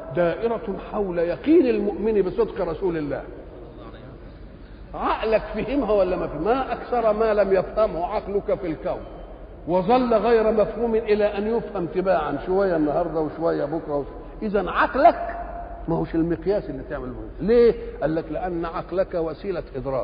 دائرة حول يقين المؤمن بصدق رسول الله عقلك فهمها ولا ما فهم ما أكثر ما لم يفهمه عقلك في الكون وظل غير مفهوم إلى أن يفهم تباعا شوية النهاردة وشوية بكرة إذا عقلك ما هوش المقياس اللي تعمل به ليه؟ قال لك لأن عقلك وسيلة إدراك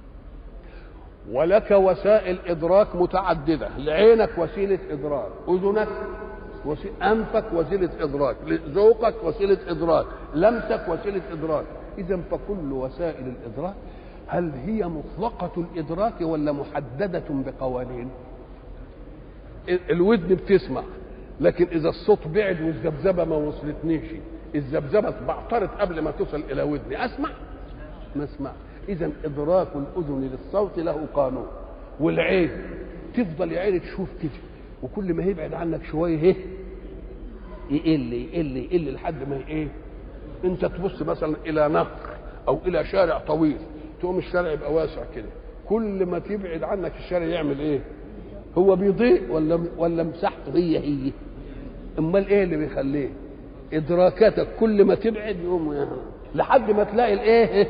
ولك وسائل إدراك متعددة لعينك وسيلة إدراك أذنك وسي... أنفك وسيلة إدراك ذوقك وسيلة إدراك لمسك وسيلة إدراك إذا فكل وسائل الإدراك هل هي مطلقة الإدراك ولا محددة بقوانين الودن بتسمع لكن إذا الصوت بعد والذبذبة ما وصلتنيش الذبذبة بعترت قبل ما توصل إلى ودني أسمع ما أسمع إذا إدراك الأذن للصوت له قانون والعين تفضل يا عيني تشوف كده وكل ما يبعد عنك شوية ايه يقل يقل يقل لحد ما ايه انت تبص مثلا الى نهر او الى شارع طويل تقوم الشارع يبقى واسع كده كل ما تبعد عنك الشارع يعمل ايه هو بيضيق ولا ولا مساحته هي هي امال ايه اللي بيخليه ادراكاتك كل ما تبعد يقوم يعني لحد ما تلاقي الايه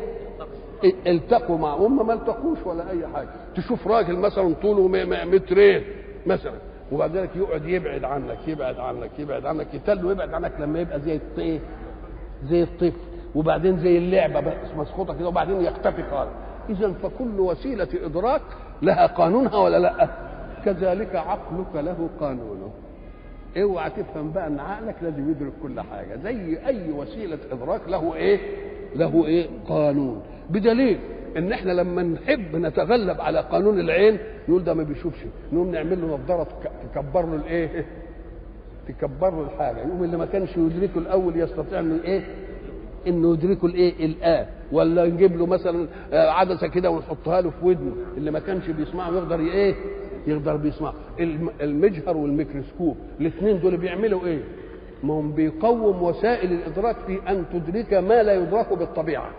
التقوا مع هم ما التقوش ولا اي حاجه تشوف راجل مثلا طوله مترين مثلا وبعد ذلك يقعد يبعد عنك يبعد عنك يبعد عنك يتل يبعد عنك لما يبقى زي ايه زي الطفل وبعدين زي اللعبه بس مسخوطه كده وبعدين يختفي خالص اذا فكل وسيله ادراك لها قانونها ولا لا كذلك عقلك له قانونه اوعى تفهم بقى ان عقلك لازم يدرك كل حاجه زي اي وسيله ادراك له ايه له ايه قانون بدليل ان احنا لما نحب نتغلب على قانون العين نقول ده ما بيشوفش نقوم نعمل له نظاره تكبر له الايه تكبر له الحاجه يقوم اللي ما كانش يدركه الاول يستطيع انه ايه انه يدركه الايه الان ولا نجيب له مثلا عدسه كده ونحطها له في ودنه اللي ما كانش بيسمعه يقدر ايه يقدر بيسمع المجهر والميكروسكوب الاثنين دول بيعملوا ايه ما هم بيقوم وسائل الادراك في ان تدرك ما لا يدرك بالطبيعه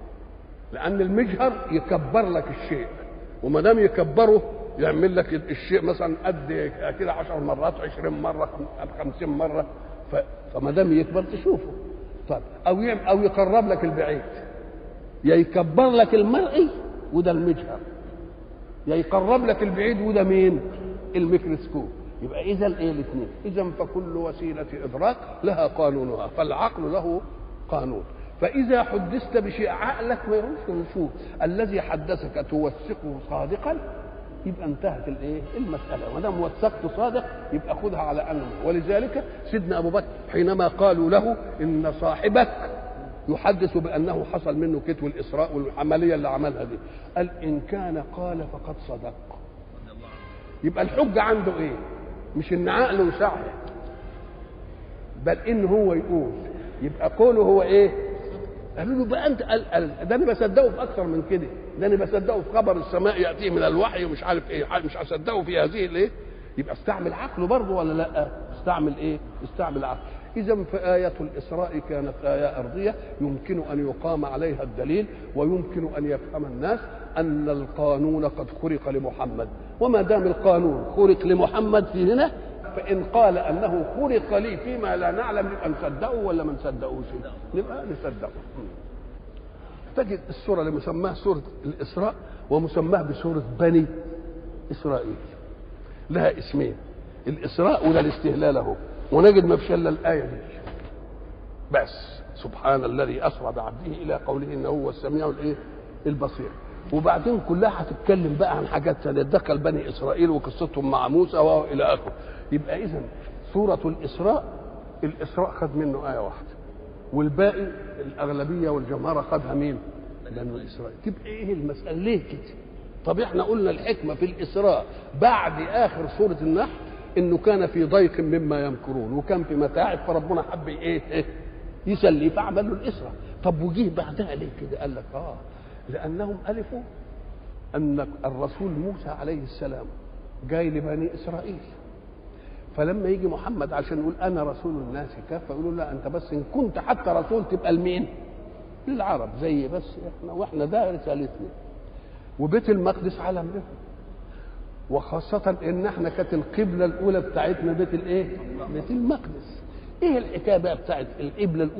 لان المجهر يكبر لك الشيء وما دام يكبره يعمل لك الشيء مثلا قد كده 10 مرات 20 مره 50 مره فما دام يكبر تشوفه طيب او يعمل او يقرب لك البعيد يا يكبر لك المرئي وده المجهر يا يقرب لك البعيد وده مين الميكروسكوب يبقى اذا ايه الاثنين اذا فكل وسيله ادراك لها قانونها فالعقل له قانون فإذا حدثت بشيء عقلك ما يروحش ويشوف الذي حدثك توثقه صادقا يبقى انتهت الايه؟ المسألة ما دام وثقت صادق يبقى خذها على أنه ولذلك سيدنا أبو بكر حينما قالوا له إن صاحبك يحدث بأنه حصل منه كتو الإسراء والعملية اللي عملها دي قال إن كان قال فقد صدق يبقى الحجة عنده إيه؟ مش إن عقله يساعده بل إن هو يقول يبقى قوله هو إيه؟ قالوا له بقى انت قال قال ده انا بصدقه في اكثر من كده ده انا بصدقه في خبر السماء ياتيه من الوحي ومش عارف ايه مش هصدقه في هذه الايه يبقى استعمل عقله برضه ولا لا استعمل ايه استعمل عقله اذا فآية الإسراء كانت آية أرضية يمكن أن يقام عليها الدليل ويمكن أن يفهم الناس أن القانون قد خرق لمحمد وما دام القانون خرق لمحمد في هنا فإن قال أنه خرق لي فيما لا نعلم نبقى نصدقه ولا ما نصدقوش نبقى نصدقه تجد السورة اللي مسماها سورة الإسراء ومسماها بسورة بني إسرائيل لها اسمين الإسراء ولا الاستهلال أهو ونجد ما فيش إلا الآية دي بس سبحان الذي أسرى بعبده إلى قوله إنه هو السميع الإيه البصير وبعدين كلها هتتكلم بقى عن حاجات ثانيه دخل بني اسرائيل وقصتهم مع موسى والى اخره يبقى اذا سوره الاسراء الاسراء خد منه ايه واحده والباقي الاغلبيه والجمهره خدها مين؟ بنو اسرائيل تبقى ايه المساله ليه كده؟ طب احنا قلنا الحكمه في الاسراء بعد اخر سوره النحل انه كان في ضيق مما يمكرون وكان في متاعب فربنا حب ايه, إيه؟ يسلي فعمل له الاسراء طب وجيه بعدها ليه كده؟ قال لك اه لأنهم ألفوا أن الرسول موسى عليه السلام جاي لبني إسرائيل فلما يجي محمد عشان يقول أنا رسول الناس كافة يقولوا لا أنت بس إن كنت حتى رسول تبقى لمين؟ للعرب زي بس إحنا وإحنا ده رسالتنا وبيت المقدس علم لهم وخاصة إن إحنا كانت القبلة الأولى بتاعتنا بيت الإيه؟ بيت المقدس إيه الحكاية بقى بتاعت القبلة الأولى